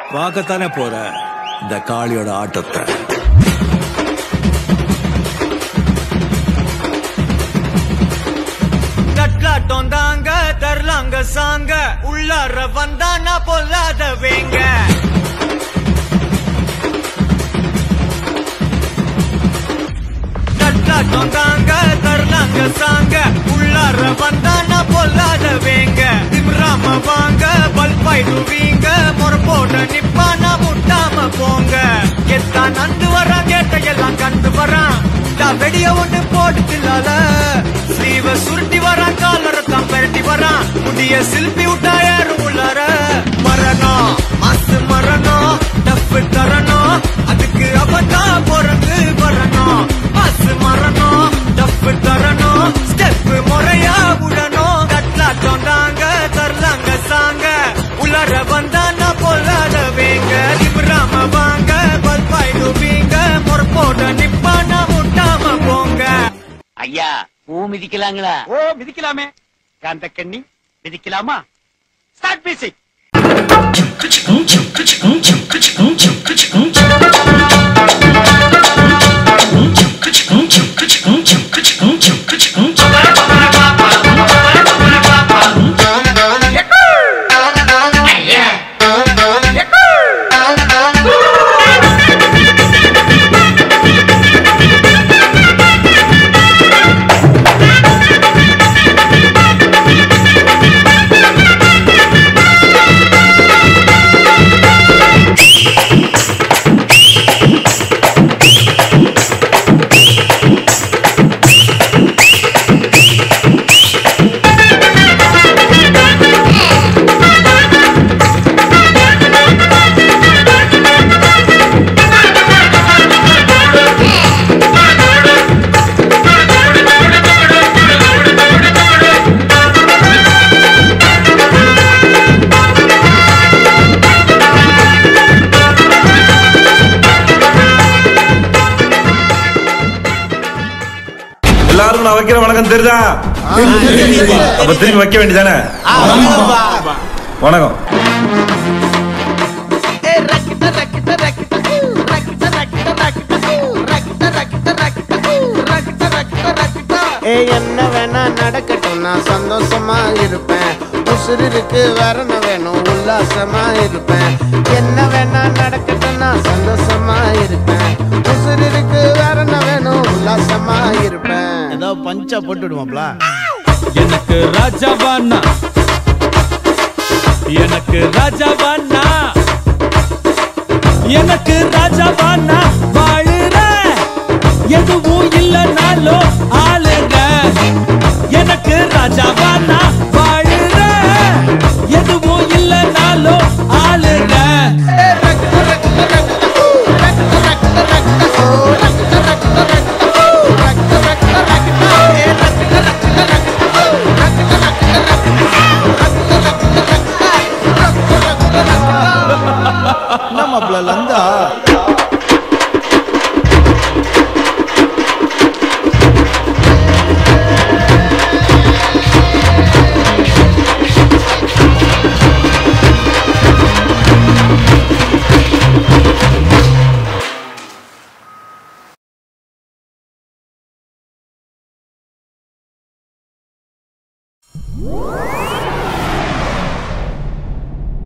பார்க்கத்தானே போற இந்த காளியோட ஆட்டத்தை தட்லாட்டம் தாங்க தரலாங்க சாங்க உள்ளார வந்தானா பொல்லாத வேங்க தட்லாட்டம் தாங்க தரலாங்க சாங்க உள்ளார வந்தானா பொல்லாத வேங்க திம்ராம வாங்க பல்பாயிடுவீங்க முறப்போட நிப்பானா முட்டாம போங்க எத்தான் நந்து வரான் கேட்ட எல்லாம் கண்டு வரான் நான் வெடிய ஒண்ணு போட்டுலால ஸ்லீவ சுருட்டி வரான் காலரை தான் பெரட்டி வரான் முடிய சில்பி விட்டா யாரும் உள்ளார மரணம் மாசு மரணம் டஃப் தரணும் அதுக்கு அவதான் பிறந்து வரணும் மாசு மரணம் டஃப் தரணும் ஸ்டெப் முறையா விடணும் கட்லாட்டம் தாங்க தரலாங்க சாங்க உள்ளார வந்தானா பொல்லாத வேங்க திமிராம வாங்க பல்பாயிடுவீங்க முறப்போட நிப்பானா முட்டாம போங்க ஐயா பூ மிதிக்கலாங்களா ஓ மிதிக்கலாமே காந்த கண்ணி மிதிக்கலாமா ஸ்டார்ட் மியூசிக் எல்லாருக்கும் நான் வைக்கிற வணக்கம் தெரியுதா அப்ப திரும்பி வைக்க வேண்டியதானே வணக்கம் ஏ என்ன வேணா நடக்கட்டும் நான் சந்தோஷமா இருப்பேன் உசுருக்கு வரண வேணும் உல்லாசமா இருப்பேன் என்ன வேணா நடக்கட்டும் நான் சந்தோஷமா இருப்பேன் உசுருக்கு வரண வேணும் உல்லாசமா இருப்பேன் ஏதோ பஞ்சா போட்டு விடுவாப்ல எனக்கு ராஜாவானா எனக்கு ராஜாவானா எனக்கு ராஜாவானா வாழுற எதுவும் இல்லைனாலும் ஆளுங்க எனக்கு ராஜாவானா வாழுற எதுவும் இல்லைனாலும் ஆளுங்க என்ன மாப்பிள்ள லந்தா